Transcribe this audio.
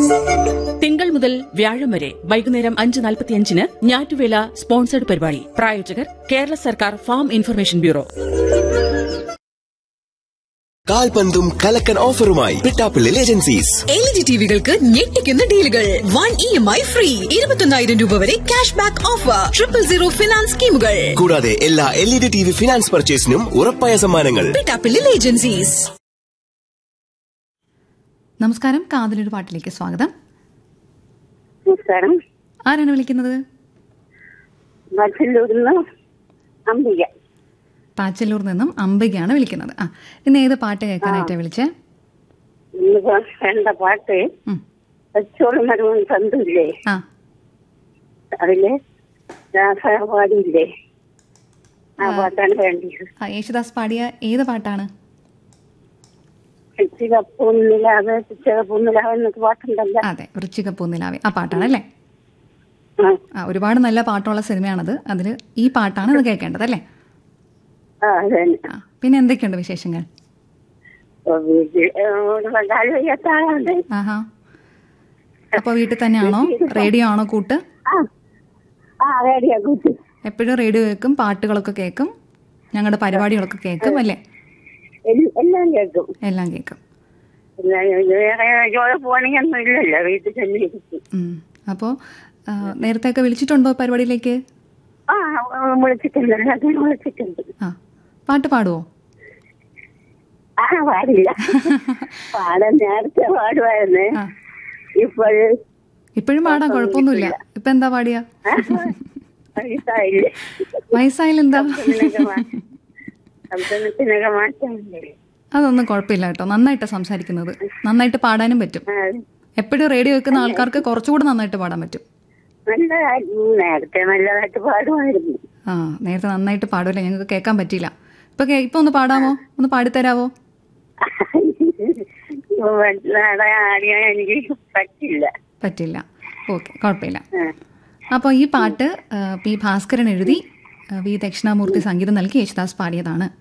തിങ്കൾ മുതൽ വ്യാഴം വരെ വൈകുന്നേരം അഞ്ച് നാൽപ്പത്തിയഞ്ചിന് ഞാറ്റുവേല സ്പോൺസർഡ് പരിപാടി പ്രായോജകർ കേരള സർക്കാർ ഫാം ഇൻഫർമേഷൻ ബ്യൂറോ കാൽപന്തും കലക്കൻ ഓഫറുമായി പിട്ടാപ്പിള്ളിൽ ഏജൻസീസ് എൽ ജി ടിവികൾക്ക് ഞെട്ടിക്കുന്ന ഡീലുകൾ one E M I free ഇരുപത്തൊന്നായിരം രൂപ വരെ cash back offer triple zero finance സ്കീമുകൾ കൂടാതെ എല്ലാ L E D T V finance പർച്ചേസിനും ഉറപ്പായ സമ്മാനങ്ങൾ പിട്ടാപ്പിള്ളിൽ ഏജൻസീസ് നമസ്കാരം കാതിലൊരു പാട്ടിലേക്ക് സ്വാഗതം നമസ്കാരം ആരാണ് വിളിക്കുന്നത് മത്സ്യല്ലൂരിന്ന് അംബിക പാച്ചല്ലൂർ നിന്നും അംബികയാണ് വിളിക്കുന്നത് ആ ഇന്ന് ഏത് പാട്ട് കേൾക്കാനായിട്ടാണ് വിളിച്ചേ ഇന്നിപ്പോ വേണ്ട പാട്ട് ഉം. വെച്ചോളും മരവും തന്നില്ലേ ആ അതില് രാസപാടിയില്ലേ ആ പാട്ടാണ് വേണ്ടത് ആ യേശുദാസ് പാടിയ ഏത് പാട്ടാണ് ചിച്ചകപ്പൂന്നിലാവ് ചിച്ചകപ്പൂന്നിലാവ് എന്നൊക്കെ പാട്ടുണ്ടല്ലോ അതെ വൃശ്ചിക പൂന്നിലാവെ ആ പാട്ടാണല്ലേ ആ ആ ഒരുപാട് നല്ല പാട്ടുള്ള സിനിമയാണത് അതിൽ ഈ പാട്ടാണ് ഇത് കേൾക്കേണ്ടത് അല്ലേ ആ അത് തന്നെ ആ പിന്നെ എന്തൊക്കെയുണ്ട് വിശേഷങ്ങൾ ഓ, വീട്ടിൽ ഏ, ഒരു കാല് വയ്യാത്ത ആളാണ് ആഹാ അപ്പോൾ വീട്ടിൽ തന്നെയാണോ റേഡിയോ ആണോ കൂട്ട് ആ ആ റേഡിയോ കൂട്ടി എപ്പോഴും റേഡിയോ കേൾക്കും പാട്ടുകളൊക്കെ കേൾക്കും ഞങ്ങളുടെ പരിപാടികളൊക്കെ കേൾക്കും അല്ലേ എൽ- എല്ലാം കേൾക്കും എല്ലാം കേൾക്കും പിന്നെ വേറെ ജോലി പോകണമെങ്കിൽ ഒന്നും ഇല്ലല്ലോ വീട്ടിൽ തന്നെ ഇരിക്കും ഉം. അപ്പോൾ ആ, നേരത്തെയൊക്കെ വിളിച്ചിട്ടുണ്ടോ പരിപാടിയിലേക്ക് ആ വിളിച്ചിട്ടുണ്ട് എല്ലാത്തിനും വിളിച്ചിട്ടുണ്ട് ആ പാട്ട് പാടുവോ ആ പാടില്ല പാടാൻ നേരത്തെ പാടുമായിരുന്നേ ആ ഇപ്പോഴ് ഇപ്പോഴും പാടാം കുഴപ്പമൊന്നുമില്ല ഇപ്പൊ എന്താ പാടിയ വയസ്സായില്ലേ വയസ്സായാലെന്താ ഇതിനൊക്കെ മാ- ശബ്ദത്തിനൊക്കെ മാറ്റമില്ലേ അതൊന്നും കുഴപ്പമില്ല കേട്ടോ നന്നായിട്ട് സംസാരിക്കുന്നത് നന്നായിട്ട് പാടാനും പറ്റും ആ, എപ്പോഴും റേഡിയോ വെക്കുന്ന ആൾക്കാർക്ക് കുറച്ചുകൂടെ നന്നായിട്ട് പാടാൻ പറ്റും നല്ലതായിരുന്നു നേരത്തെ നല്ലതായിട്ട് പാടുമായിരുന്നു ആ നേരത്തെ നന്നായിട്ട് പാടുമല്ലേ ഞങ്ങൾക്ക് കേൾക്കാൻ പറ്റിയില്ല ഇപ്പൊ കേ- ഇപ്പൊ ഒന്ന് പാടാമോ ഒന്ന് പാടിത്തരാവോ ഇപ്പൊ നാളെ ആടിയാൻ എനിക്ക് പറ്റില്ല പറ്റില്ല ഓക്കെ കുഴപ്പമില്ല ആ. അപ്പോൾ ഈ പാട്ട് ആ, പി ഭാസ്കരൻ എഴുതി ആ, വി ദക്ഷിണാമൂർത്തി സംഗീതം നൽകി യേശുദാസ് പാടിയതാണ്